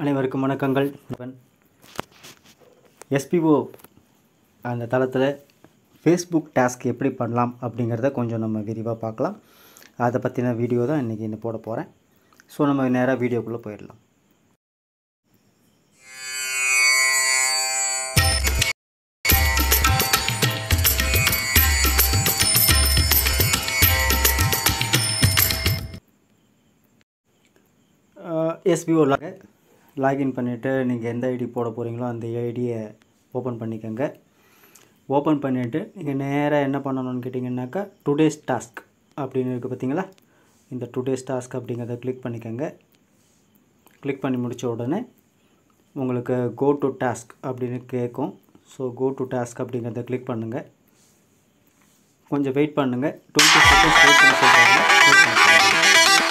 அனைவருக்கும் வணக்கங்கள் எஸ்பிஓ அந்த தளத்தில் ஃபேஸ்புக் டாஸ்க் எப்படி பண்ணலாம் அப்படிங்கிறத கொஞ்சம் நம்ம விரிவாக பார்க்கலாம் அதை பற்றின வீடியோ தான் இன்றைக்கி இன்னும் போட போகிறேன் ஸோ நம்ம நேராக வீடியோக்குள்ளே போயிடலாம் எஸ்பிஓ லாக லாகின் பண்ணிவிட்டு நீங்கள் எந்த ஐடி போட போகிறீங்களோ அந்த ஐடியை ஓப்பன் பண்ணிக்கோங்க ஓப்பன் பண்ணிவிட்டு நீங்கள் நேராக என்ன பண்ணணும்னு கேட்டிங்கன்னாக்கா டுடேஸ் டாஸ்க் அப்படின்னு இருக்குது பார்த்தீங்களா இந்த டுடேஸ் டாஸ்க் அப்படிங்கிறத கிளிக் பண்ணிக்கோங்க கிளிக் பண்ணி முடித்த உடனே உங்களுக்கு கோ டு டாஸ்க் அப்படின்னு கேட்கும் ஸோ கோ டு டாஸ்க் அப்படிங்கிறத கிளிக் பண்ணுங்கள் கொஞ்சம் வெயிட் பண்ணுங்கள் டுவெண்ட்டி செகண்ட்ஸ் வெயிட் பண்ணி சொல்கிறாங்க வெயிட் பண்ணிக்கோங்க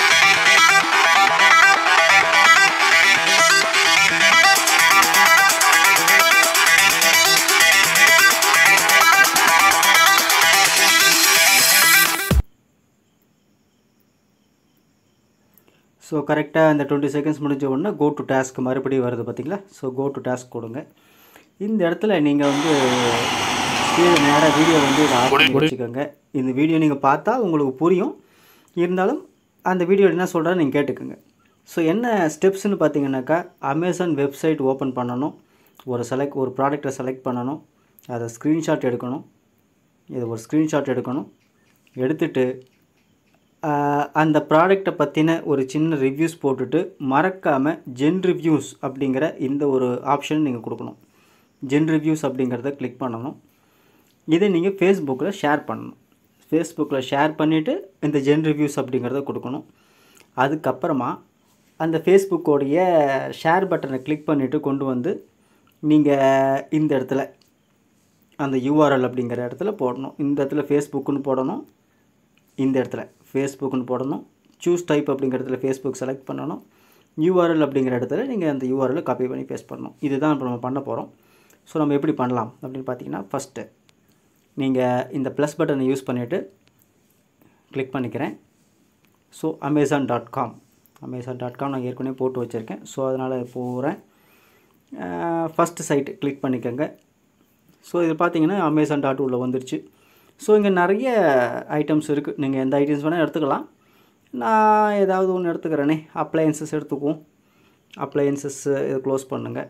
ஸோ கரெக்டாக அந்த டுவெண்ட்டி செகண்ட்ஸ் முடிஞ்ச உடனே கோ டு டாஸ்க் மறுபடியும் வருது பார்த்தீங்களா ஸோ கோ டு டாஸ்க் கொடுங்க இந்த இடத்துல நீங்கள் வந்து கீழே நேராக வீடியோ வந்து இதை ஆஃப் பண்ணி வச்சுக்கோங்க இந்த வீடியோ நீங்கள் பார்த்தா உங்களுக்கு புரியும் இருந்தாலும் அந்த வீடியோ என்ன சொல்கிறா நீங்கள் கேட்டுக்கோங்க ஸோ என்ன ஸ்டெப்ஸ்னு பார்த்தீங்கன்னாக்கா அமேசான் வெப்சைட் ஓப்பன் பண்ணணும் ஒரு செலக்ட் ஒரு ப்ராடக்டை செலக்ட் பண்ணணும் அதை ஸ்க்ரீன்ஷாட் எடுக்கணும் இது ஒரு ஸ்க்ரீன்ஷாட் எடுக்கணும் எடுத்துட்டு ஆஹ், அந்த ப்ராடக்டை பற்றின ஒரு சின்ன ரிவ்யூஸ் போட்டுட்டு மறக்காமல் ஜென் ரிவ்யூஸ் அப்படிங்கிற இந்த ஒரு ஆப்ஷன் நீங்கள் கொடுக்கணும் ஜென் ரிவ்யூஸ் அப்படிங்கிறத கிளிக் பண்ணணும் இதை நீங்கள் ஃபேஸ்புக்கில் ஷேர் பண்ணணும் ஃபேஸ்புக்கில் ஷேர் பண்ணிவிட்டு இந்த ஜென் ரிவ்யூஸ் அப்படிங்கிறத கொடுக்கணும் அதுக்கப்புறமா அந்த ஃபேஸ்புக்கோடைய ஷேர் பட்டனை கிளிக் பண்ணிவிட்டு கொண்டு வந்து நீங்கள் இந்த இடத்துல அந்த யூஆர்எல் அப்படிங்கிற இடத்துல போடணும் இந்த இடத்துல ஃபேஸ்புக்குன்னு போடணும் இந்த இடத்துல ஃபேஸ்புக்குன்னு போடணும் சூஸ் டைப் அப்படிங்கிற இடத்துல ஃபேஸ்புக் செலக்ட் பண்ணணும் யூஆர்எல் அப்படிங்கிற இடத்துல நீங்கள் அந்த யூஆர்எல் காப்பி பண்ணி பேஸ்ட் பண்ணணும் இதுதான் இப்போ நம்ம பண்ண போகிறோம் ஸோ நம்ம எப்படி பண்ணலாம் அப்படின்னு பார்த்தீங்கன்னா ஃபஸ்ட்டு நீங்கள் இந்த ப்ளஸ் பட்டனை யூஸ் பண்ணிவிட்டு கிளிக் பண்ணிக்கிறேன் so Amazon dot com Amazon dot com நான் ஏற்கனவே போட்டு வச்சுருக்கேன் ஸோ அதனால் போகிறேன் ஃபஸ்ட்டு சைட்டு கிளிக் பண்ணிக்கோங்க ஸோ இது பார்த்தீங்கன்னா அமேசான் டாட் உள்ள வந்துருச்சு ஸோ இங்கே நிறைய ஐட்டம்ஸ் இருக்குது நீங்கள் எந்த ஐட்டம்ஸ் வேணால் எடுத்துக்கலாம் நான் ஏதாவது ஒன்று எடுத்துக்கிறேனே அப்ளையன்சஸ் எடுத்துக்குவோம் அப்ளையன்சஸ் இதை க்ளோஸ் பண்ணுங்கள்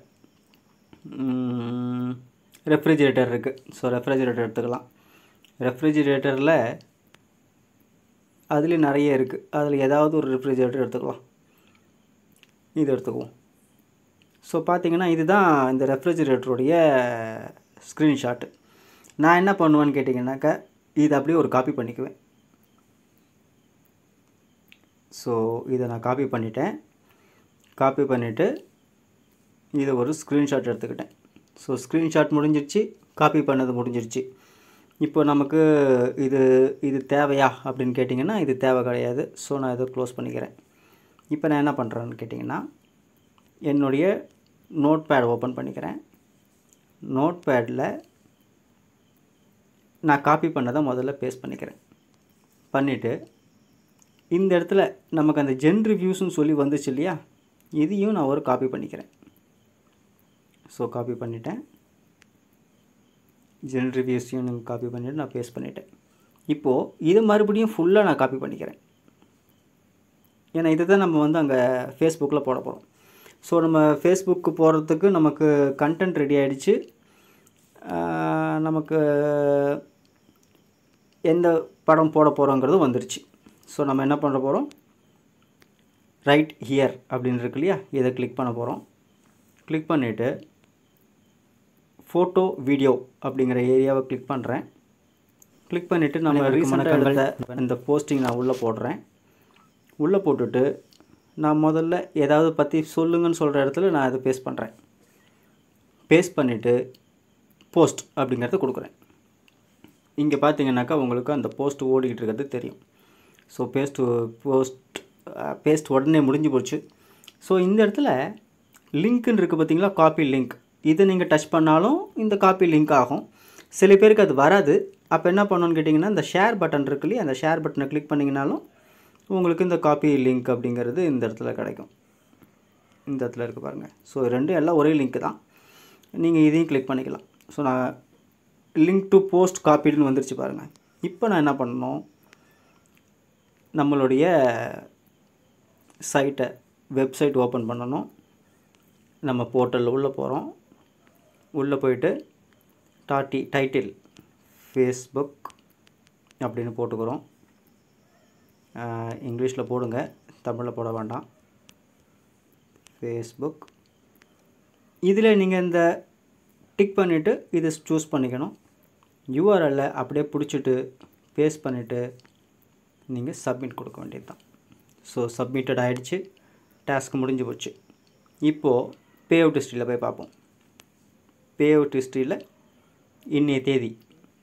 ரெஃப்ரிஜிரேட்டர் இருக்குது ஸோ ரெஃப்ரிஜிரேட்டர் எடுத்துக்கலாம் ரெஃப்ரிஜிரேட்டரில் அதுலேயும் நிறைய இருக்குது அதில் ஏதாவது ஒரு ரெஃப்ரிஜிரேட்டர் எடுத்துக்கலாம் இது எடுத்துக்குவோம் ஸோ பார்த்தீங்கன்னா இதுதான் இந்த ரெஃப்ரிஜிரேட்டருடைய ஸ்க்ரீன்ஷாட்டு நான் என்ன பண்ணுவேன்னு கேட்டிங்கன்னாக்கா இது அப்படியே ஒரு காப்பி பண்ணிக்குவேன் ஸோ இதை நான் காப்பி பண்ணிட்டேன் காப்பி பண்ணிவிட்டு இதை ஒரு ஸ்க்ரீன்ஷாட் எடுத்துக்கிட்டேன் ஸோ ஸ்க்ரீன்ஷாட் முடிஞ்சிருச்சு காப்பி பண்ணது முடிஞ்சிருச்சு இப்போ நமக்கு இது இது தேவையா அப்படின்னு கேட்டிங்கன்னா இது தேவை கிடையாது ஸோ நான் இதை க்ளோஸ் பண்ணிக்கிறேன் இப்போ நான் என்ன பண்ணுறேன்னு கேட்டிங்கன்னா என்னுடைய நோட் பேட் ஓப்பன் பண்ணிக்கிறேன் நோட் பேடில் நான் காப்பி பண்ணதை முதல்ல பேஸ்ட் பண்ணிக்கிறேன் பண்ணிவிட்டு இந்த இடத்துல நமக்கு அந்த ஜென் ரிவ்யூஸ்னு சொல்லி வந்துச்சு இல்லையா இதையும் நான் ஒரு காப்பி பண்ணிக்கிறேன் ஸோ காப்பி பண்ணிட்டேன் ஜென் ரிவ்யூஸையும் நீங்கள் காப்பி பண்ணிவிட்டு நான் பேஸ்ட் பண்ணிட்டேன் இப்போது இதை மறுபடியும் ஃபுல்லாக நான் காப்பி பண்ணிக்கிறேன் ஏன்னா இதை தான் நம்ம வந்து அங்கே ஃபேஸ்புக்கில் போட போகிறோம் ஸோ நம்ம ஃபேஸ்புக்கு போகிறதுக்கு நமக்கு கண்டென்ட் ரெடி ஆகிடுச்சு நமக்கு எந்த படம் போட போகிறோங்கிறது வந்துருச்சு ஸோ நம்ம என்ன பண்ண போகிறோம் ரைட் ஹியர் அப்படின்னு இருக்கு இல்லையா இதை கிளிக் பண்ண போகிறோம் கிளிக் பண்ணிவிட்டு ஃபோட்டோ வீடியோ அப்படிங்கிற ஏரியாவை கிளிக் பண்ணுறேன் கிளிக் பண்ணிவிட்டு நம்ம ரீசெண்டாக எடுத்த இந்த போஸ்டிங் நான் உள்ளே போடுறேன் உள்ளே போட்டுட்டு நான் முதல்ல ஏதாவது பற்றி சொல்லுங்கன்னு சொல்கிற இடத்துல நான் அதை பேஸ்ட் பண்ணுறேன் பேஸ்ட் பண்ணிவிட்டு போஸ்ட் அப்படிங்கிறத கொடுக்குறேன் இங்கே பார்த்தீங்கன்னாக்கா உங்களுக்கு அந்த போஸ்ட் ஓடிக்கிட்டு இருக்கிறது தெரியும் ஸோ பேஸ்ட்டு போஸ்ட் பேஸ்ட் உடனே முடிஞ்சு போச்சு ஸோ இந்த இடத்துல லிங்க்குன்னு இருக்குது பார்த்தீங்களா காப்பி லிங்க் இதை நீங்கள் டச் பண்ணாலும் இந்த காப்பி லிங்க் ஆகும் சில பேருக்கு அது வராது அப்போ என்ன பண்ணணும்னு கேட்டிங்கன்னா இந்த ஷேர் பட்டன் இருக்கு இல்லையா அந்த ஷேர் பட்டனை கிளிக் பண்ணிங்கனாலும் உங்களுக்கு இந்த காப்பி லிங்க் அப்படிங்கிறது இந்த இடத்துல கிடைக்கும் இந்த இடத்துல இருக்குது பாருங்கள் ஸோ ரெண்டும் எல்லாம் ஒரே லிங்க் தான் நீங்கள் இதையும் கிளிக் பண்ணிக்கலாம் ஸோ நான் லிங்க் டு போஸ்ட் காப்பீடுன்னு வந்துருச்சு பாருங்கள் இப்போ நான் என்ன பண்ணணும் நம்மளுடைய சைட்டை வெப்சைட் ஓப்பன் பண்ணணும் நம்ம போர்ட்டலில் உள்ளே போகிறோம் உள்ளே போயிட்டு டாட்டி டைட்டில் ஃபேஸ்புக் அப்படின்னு போட்டுக்கிறோம் இங்கிலீஷில் போடுங்க தமிழில் போட வேண்டாம் ஃபேஸ்புக் இதில் நீங்கள் இந்த டிக் பண்ணிவிட்டு இதை சூஸ் பண்ணிக்கணும் யூஆர்எல்ல அப்படியே பிடிச்சிட்டு பேஸ்ட் பண்ணிவிட்டு நீங்கள் சப்மிட் கொடுக்க வேண்டியது தான் ஸோ சப்மிட்டட் ஆகிடுச்சு டாஸ்க் முடிஞ்சு போச்சு இப்போது பே அவுட் ஹிஸ்ட்ரியில் போய் பார்ப்போம் பே அவுட் ஹிஸ்ட்ரியில் இன்னைய தேதி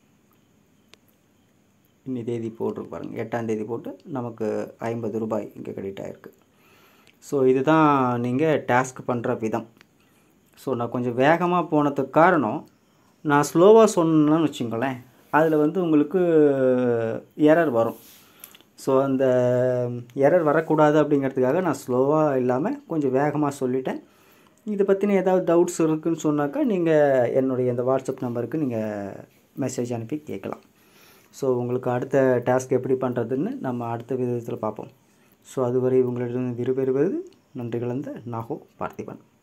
இன்னி தேதி போட்டிருக்கு பாருங்கள் எட்டாம் தேதி போட்டு நமக்கு ஐம்பது ரூபாய் இங்கே கிரெடிட் ஆகிருக்கு ஸோ இதுதான் நீங்கள் டாஸ்க் பண்ணுற விதம் ஸோ நான் கொஞ்சம் வேகமாக போனதுக்கு காரணம் நான் ஸ்லோவாக சொன்னேன்னு வச்சுங்களேன் அதில் வந்து உங்களுக்கு எரர் வரும் ஸோ அந்த எரர் வரக்கூடாது அப்படிங்கிறதுக்காக நான் ஸ்லோவாக இல்லாமல் கொஞ்சம் வேகமாக சொல்லிட்டேன் இதை பற்றின ஏதாவது டவுட்ஸ் இருக்குதுன்னு சொன்னாக்கா நீங்கள் என்னுடைய இந்த வாட்ஸ்அப் நம்பருக்கு நீங்கள் மெசேஜ் அனுப்பி கேட்கலாம் ஸோ உங்களுக்கு அடுத்த டாஸ்க் எப்படி பண்ணுறதுன்னு நம்ம அடுத்த விதத்தில் பார்ப்போம் ஸோ அதுவரை உங்களிடம் விரும்பெறுவது நன்றி கலந்த நாகோ பார்த்திபன்